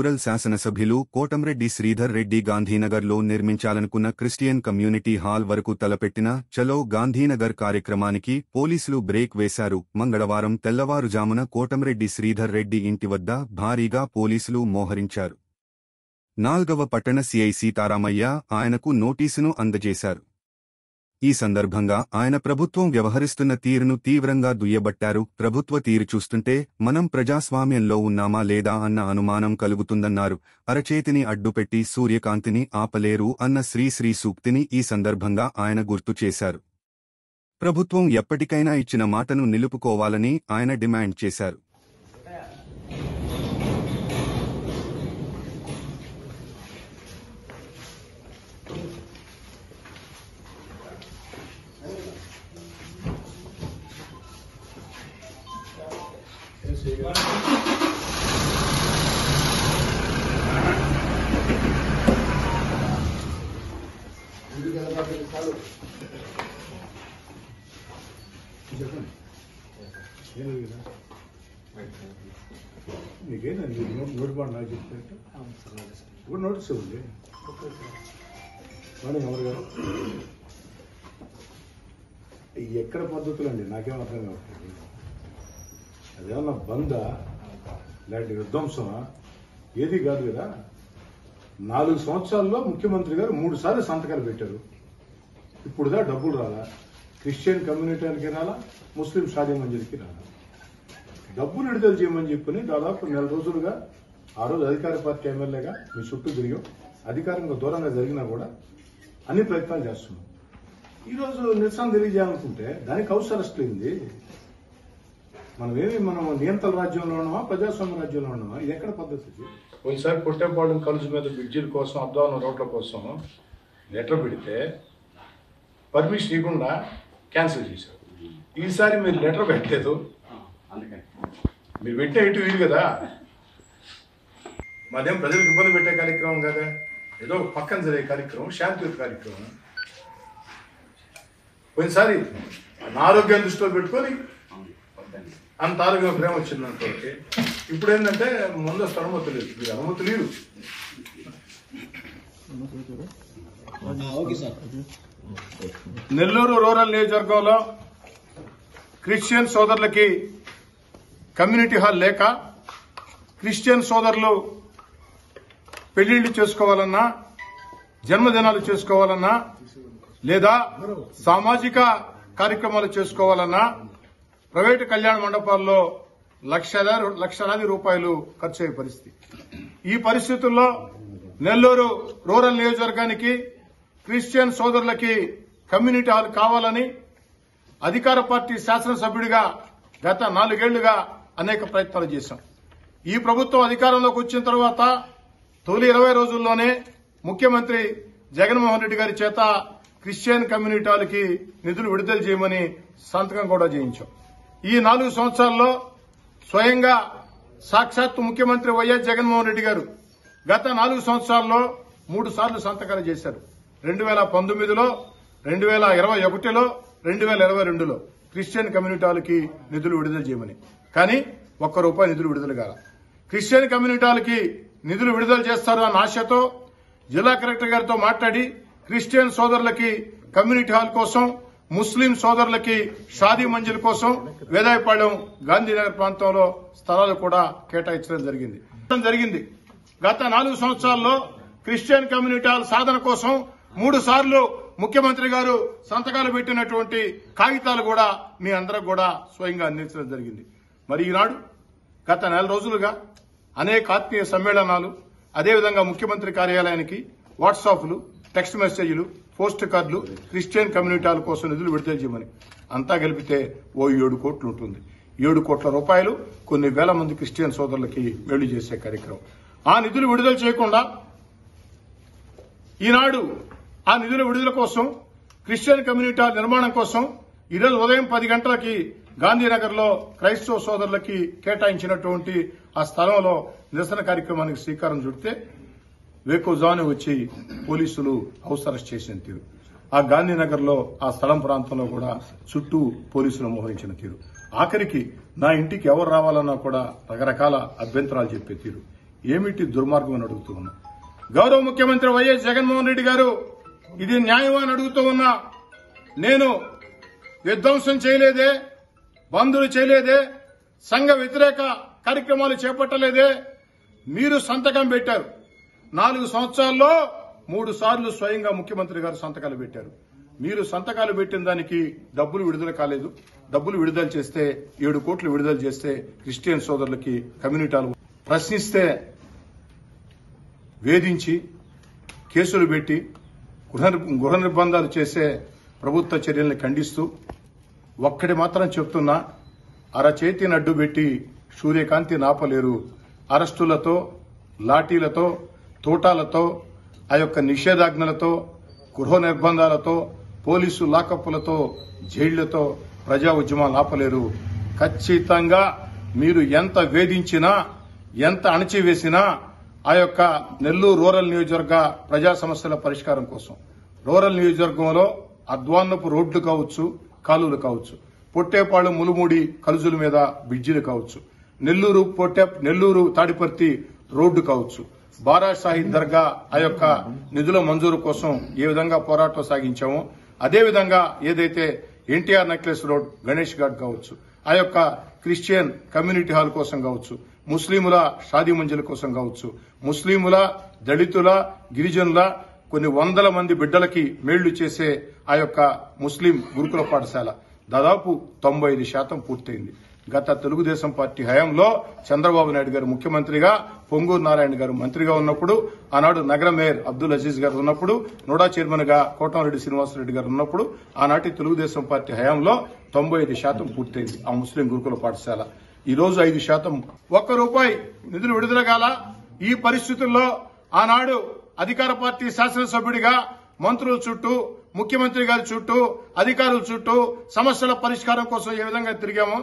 Rural శాసనసభ్యులు కోటంరెడ్డి శ్రీధర్ రెడ్డి గాంధీనగర్లో నిర్మించాలనుకున్న క్రిస్టియన్ కమ్యూనిటీ హాల్ వరకు తలపెట్టిన చలో గాంధీనగర్ కార్యక్రమానికి పోలీసులు బ్రేక్ వేశారు మంగళవారం తెల్లవారుజామున కోటంరెడ్డి శ్రీధర్ రెడ్డి ఇంటి వద్ద భారీగా పోలీసులు మోహరించారు నాల్గవ పట్టణ సిఐ సీతారామయ్య ఆయనకు నోటీసును అందజేశారు ఈ సందర్భంగా ఆయన ప్రభుత్వం వ్యవహరిస్తున్న తీరును తీవ్రంగా దుయ్యబట్టారు ప్రభుత్వ తీరు చూస్తుంటే మనం ప్రజాస్వామ్యంలో ఉన్నామా లేదా అన్న అనుమానం కలుగుతుందన్నారు అరచేతిని అడ్డుపెట్టి సూర్యకాంతిని ఆపలేరు అన్న శ్రీశ్రీ సూక్తిని ఈ సందర్భంగా ఆయన గుర్తు చేశారు ప్రభుత్వం ఎప్పటికైనా ఇచ్చిన మాటను నిలుపుకోవాలని ఆయన డిమాండ్ చేశారు నీకేనా నీకు నోట్ నోట్ బాండ్ నాకు చెప్పినట్టు ఇప్పుడు నోటీస్ ఉంది మేడం ఎవరు గారు ఈ ఎక్కడ పద్ధతులు అండి నాకేం అర్థం కావట్లేదు అదేమన్నా బంద ఇలాంటి విధ్వంసమా ఏది కాదు కదా నాలుగు సంవత్సరాల్లో ముఖ్యమంత్రి గారు మూడు సార్లు సంతకాలు పెట్టారు ఇప్పుడుదా డబ్బులు రాలా క్రిస్టియన్ కమ్యూనిటీకి రాలా ముస్లిం షాదీ మంజరికి రాలా డబ్బులు విడుదల చేయమని చెప్పని దాదాపు నెల రోజులుగా ఆ రోజు అధికార పార్టీ ఎమ్మెల్యేగా మీ చుట్టూ తిరిగాం అధికారంగా దూరంగా జరిగినా కూడా అన్ని ప్రయత్నాలు చేస్తున్నాం ఈ రోజు నిరసన తెలియజేయాలనుకుంటే దానికి హౌస్ అరెస్ట్ అయింది మనం ఏమి మనం నియంత్రణ రాజ్యంలో ఉన్నామా ప్రజాస్వామ్య రాజ్యంలో ఉన్నామా ఇది ఎక్కడ పద్ధతి ఇది? పోయినసారి పుట్టేపాడు కలుసు మీద బ్రిడ్జిల కోసం అద్దావన రోడ్ల కోసం లెటర్ పెడితే పర్మిషన్ ఇవ్వకుండా క్యాన్సిల్ చేశారు ఈసారి మీరు లెటర్ పెట్టలేదు అందుకని మీరు పెట్టే ఇటు వీలు కదా మాదేం ప్రజలకు ఇబ్బంది పెట్టే కార్యక్రమం కదా ఏదో ఒక పక్కన జరిగే కార్యక్రమం శాంతియుత కార్యక్రమం పోయినసారి నా ఆరోగ్యాన్ని దృష్టిలో పెట్టుకొని వద్దండి అంత ఆరోగ్యం ప్రేమ వచ్చింది అనుకోండి ఇప్పుడు ఏంటంటే ముందస్తు అనుమతి లేదు మీరు అనుమతి లేదు నెల్లూరు రూరల్ నియోజకవర్గంలో క్రిస్టియన్ సోదరులకి కమ్యూనిటీ హాల్ లేక క్రిస్టియన్ సోదరులు పెళ్లిళ్లు చేసుకోవాలన్నా జన్మదినాలు చేసుకోవాలన్నా లేదా సామాజిక కార్యక్రమాలు చేసుకోవాలన్నా ప్రైవేటు కళ్యాణ మండపాల్లో లక్షలాది లక్షలాది రూపాయలు ఖర్చు అయ్యే పరిస్థితి ఈ పరిస్థితుల్లో నెల్లూరు రూరల్ నియోజకవర్గానికి క్రిస్టియన్ సోదరులకి కమ్యూనిటీ హాల్ కావాలని అధికార పార్టీ శాసనసభ్యుడిగా గత నాలుగేళ్లుగా అనేక ప్రయత్నాలు చేశాం ఈ ప్రభుత్వం అధికారంలోకి వచ్చిన తర్వాత తొలి ఇరవై రోజుల్లోనే ముఖ్యమంత్రి జగన్మోహన్ రెడ్డి గారి చేత క్రిస్టియన్ కమ్యూనిటీలకి నిధులు విడుదల చేయమని సంతకం కూడా చేయించాం ఈ నాలుగు సంవత్సరాల్లో స్వయంగా సాక్షాత్తు ముఖ్యమంత్రి వైఎస్ జగన్మోహన్ రెడ్డి గారు గత నాలుగు సంవత్సరాల్లో మూడు సార్లు సంతకాలు చేశారు రెండు వేల పంతొమ్మిదిలో రెండు వేల ఇరవై ఒకటిలో రెండు వేల ఇరవై రెండులో క్రిస్టియన్ కమ్యూనిటీలకి నిధులు విడుదల చేయమని కానీ ఒక్క రూపాయి నిధులు విడుదల కాల క్రిస్టియన్ కమ్యూనిటీలకి నిధులు విడుదల చేస్తారు అన్న ఆశతో జిల్లా కలెక్టర్ గారితో మాట్లాడి క్రిస్టియన్ సోదరులకి కమ్యూనిటీ హాల్ కోసం ముస్లిం సోదరులకి షాదీ మంజిల్ కోసం వేదాయపాళెం గాంధీనగర్ ప్రాంతంలో స్థలాలు కూడా కేటాయించడం జరిగింది జరిగింది గత నాలుగు సంవత్సరాల్లో క్రిస్టియన్ కమ్యూనిటీ హాల్ సాధన కోసం మూడు సార్లు ముఖ్యమంత్రి గారు సంతకాలు పెట్టినటువంటి కాగితాలు కూడా మీ అందరికి కూడా స్వయంగా అందించడం జరిగింది మరి ఈనాడు గత నెల రోజులుగా అనేక ఆత్మీయ సమ్మేళనాలు అదేవిధంగా ముఖ్యమంత్రి కార్యాలయానికి వాట్సాప్లు టెక్స్ట్ మెసేజ్లు పోస్ట్ కార్డులు క్రిస్టియన్ కమ్యూనిటీల కోసం నిధులు విడుదల చేయమని అంతా కలిపితే ఓ ఏడు కోట్లు ఉంటుంది ఏడు కోట్ల రూపాయలు కొన్ని వేల మంది క్రిస్టియన్ సోదరులకి మేలు చేసే కార్యక్రమం ఆ నిధులు విడుదల చేయకుండా ఈనాడు ఆ నిధుల విడుదల కోసం క్రిస్టియన్ కమ్యూనిటీ నిర్మాణం కోసం ఈరోజు ఉదయం పది గంటలకి గాంధీనగర్ లో క్రైస్తవ సోదరులకి కేటాయించినటువంటి ఆ స్థలంలో నిరసన కార్యక్రమానికి శ్రీకారం చుడితే వేకోజాను వచ్చి పోలీసులు హౌస్ అరెస్ట్ చేసిన తీరు ఆ గాంధీనగర్ లో ఆ స్థలం ప్రాంతంలో కూడా చుట్టూ పోలీసులు మోహరించిన తీరు ఆఖరికి నా ఇంటికి ఎవరు రావాలన్నా కూడా రకరకాల అభ్యంతరాలు చెప్పే తీరు ఏమిటి దుర్మార్గం అని అడుగుతూ ఉన్నా గౌరవ ముఖ్యమంత్రి వైఎస్ జగన్మోహన్ రెడ్డి గారు ఇది న్యాయం అని అడుగుతూ ఉన్నా నేను విధ్వంసం చేయలేదే బంధులు చేయలేదే సంఘ వ్యతిరేక కార్యక్రమాలు చేపట్టలేదే మీరు సంతకం పెట్టారు నాలుగు సంవత్సరాల్లో మూడు సార్లు స్వయంగా ముఖ్యమంత్రి గారు సంతకాలు పెట్టారు మీరు సంతకాలు పెట్టిన దానికి డబ్బులు విడుదల కాలేదు డబ్బులు విడుదల చేస్తే ఏడు కోట్లు విడుదల చేస్తే క్రిస్టియన్ సోదరులకి కమ్యూనిటీలు ప్రశ్నిస్తే వేధించి కేసులు పెట్టి గృహ గృహ నిర్బంధాలు చేసే ప్రభుత్వ చర్యల్ని ఖండిస్తూ ఒక్కటి మాత్రం చెప్తున్నా అరచేతిని అడ్డు పెట్టి సూర్యకాంతి నాపలేరు అరెస్టులతో లాఠీలతో తోటాలతో ఆ యొక్క నిషేధాజ్ఞలతో గృహ నిర్బంధాలతో పోలీసు లాకప్పులతో జైళ్లతో ప్రజా ఉద్యమాలు ఆపలేరు ఖచ్చితంగా మీరు ఎంత వేధించినా ఎంత అణచివేసినా ఆ యొక్క నెల్లూరు రూరల్ నియోజకవర్గ ప్రజా సమస్యల పరిష్కారం కోసం రూరల్ నియోజకవర్గంలో అద్వాన్నపు రోడ్లు కావచ్చు కాలువలు కావచ్చు పొట్టేపాడు ములుమూడి కలుజుల మీద బ్రిడ్జిలు కావచ్చు నెల్లూరు పొట్టే నెల్లూరు తాడిపర్తి రోడ్డు కావచ్చు బారా షాహిద్ దర్గా ఆ యొక్క నిధుల మంజూరు కోసం ఏ విధంగా పోరాటం సాగించామో అదేవిధంగా ఏదైతే NTR necklace road Ganesh Ghat కావచ్చు ఆ యొక్క క్రిస్టియన్ కమ్యూనిటీ హాల్ కోసం కావచ్చు ముస్లింల షాదీ మంజిల కోసం కావచ్చు ముస్లింల దళితుల గిరిజనుల కొన్ని వందల మంది బిడ్డలకి మేళ్లు చేసే ఆ యొక్క ముస్లిం గురుకుల పాఠశాల దాదాపు తొంభై ఐదు శాతం పూర్తయింది గత తెలుగుదేశం పార్టీ హయాంలో చంద్రబాబు నాయుడు గారు ముఖ్యమంత్రిగా పొంగూరు నారాయణ గారు మంత్రిగా ఉన్నప్పుడు ఆనాడు నగర మేయర్ అబ్దుల్ అజీజ్ గారు ఉన్నప్పుడు నోడా చైర్మన్ గా కోటంరెడ్డి శ్రీనివాసరెడ్డి గారు ఉన్నప్పుడు ఆనాటి తెలుగుదేశం పార్టీ హయాంలో తొంభై ఐదు శాతం పూర్తయింది ఆ ముస్లిం గురుకుల పాఠశాల ఈ రోజు ఐదు శాతం ఒక్క రూపాయి నిధులు విడుదల కాల ఈ పరిస్థితుల్లో ఆనాడు అధికార పార్టీ శాసనసభ్యుడిగా మంత్రుల చుట్టూ ముఖ్యమంత్రి గారి చుట్టూ అధికారుల చుట్టూ సమస్యల పరిష్కారం కోసం ఏ విధంగా తిరిగామో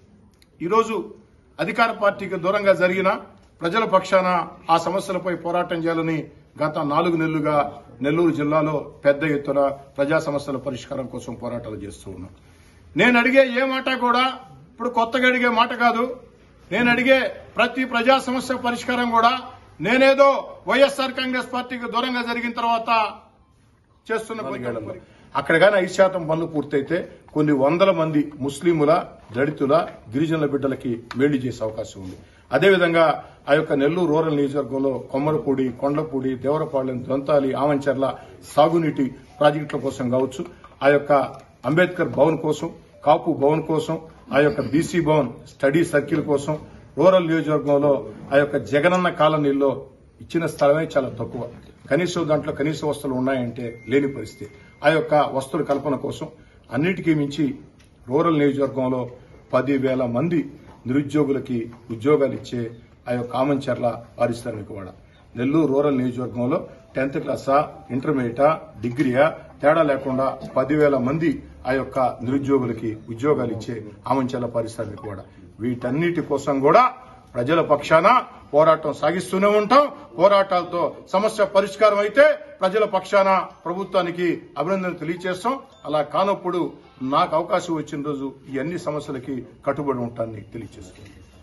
ఈరోజు అధికార పార్టీకి దూరంగా జరిగిన ప్రజల పక్షాన ఆ సమస్యలపై పోరాటం చేయాలని గత నాలుగు నెలలుగా నెల్లూరు జిల్లాలో పెద్ద ఎత్తున ప్రజా సమస్యల పరిష్కారం కోసం పోరాటాలు చేస్తూ ఉన్నాం నేను అడిగే ఏ మాట కూడా ఇప్పుడు కొత్తగా అడిగే మాట కాదు నేను అడిగే ప్రతి ప్రజా సమస్య పరిష్కారం కూడా నేనేదో వైఎస్ఆర్ కాంగ్రెస్ పార్టీకి దూరంగా జరిగిన తర్వాత చేస్తున్న పనిగేళ్లలో అక్కడ కానీ ఐదు శాతం పనులు పూర్తయితే కొన్ని వందల మంది ముస్లింల దళితుల గిరిజనుల బిడ్డలకి మేళ్లు చేసే అవకాశం ఉంది అదేవిధంగా ఆ యొక్క నెల్లూరు రూరల్ నియోజకవర్గంలో కొమ్మరపూడి కొండపూడి దేవరపాలెం దొంతాలి ఆమంచర్ల సాగునీటి ప్రాజెక్టుల కోసం కావచ్చు ఆ యొక్క అంబేద్కర్ భవన్ కోసం కాపు భవన్ కోసం ఆ యొక్క బీసీ భవన్ స్టడీ సర్కిల్ కోసం రూరల్ నియోజకవర్గంలో ఆ యొక్క జగనన్న కాలనీలో ఇచ్చిన స్థలమే చాలా తక్కువ కనీసం దాంట్లో కనీస వస్తువులు ఉన్నాయంటే లేని పరిస్థితి ఆ యొక్క వస్తువుల కల్పన కోసం అన్నిటికీ మించి రూరల్ నియోజకవర్గంలో పదివేల మంది నిరుద్యోగులకి ఉద్యోగాలు ఇచ్చే ఆ యొక్క ఆమంచర్ల పారిశ్రామికవాడ నెల్లూరు రూరల్ నియోజకవర్గంలో టెన్త్ క్లాసా ఇంటర్మీడియటా డిగ్రీయా తేడా లేకుండా పదివేల మంది ఆ యొక్క నిరుద్యోగులకి ఉద్యోగాలు ఇచ్చే ఆమంచర్ల పారిశ్రామికవాడ వీటన్నిటి కోసం కూడా ప్రజల పక్షాన పోరాటం సాగిస్తూనే ఉంటాం పోరాటాలతో సమస్య పరిష్కారం అయితే ప్రజల పక్షాన ప్రభుత్వానికి అభినందన తెలియజేస్తాం అలా కానప్పుడు నాకు అవకాశం వచ్చిన రోజు ఈ అన్ని సమస్యలకి కట్టుబడి ఉంటానని తెలియజేస్తాను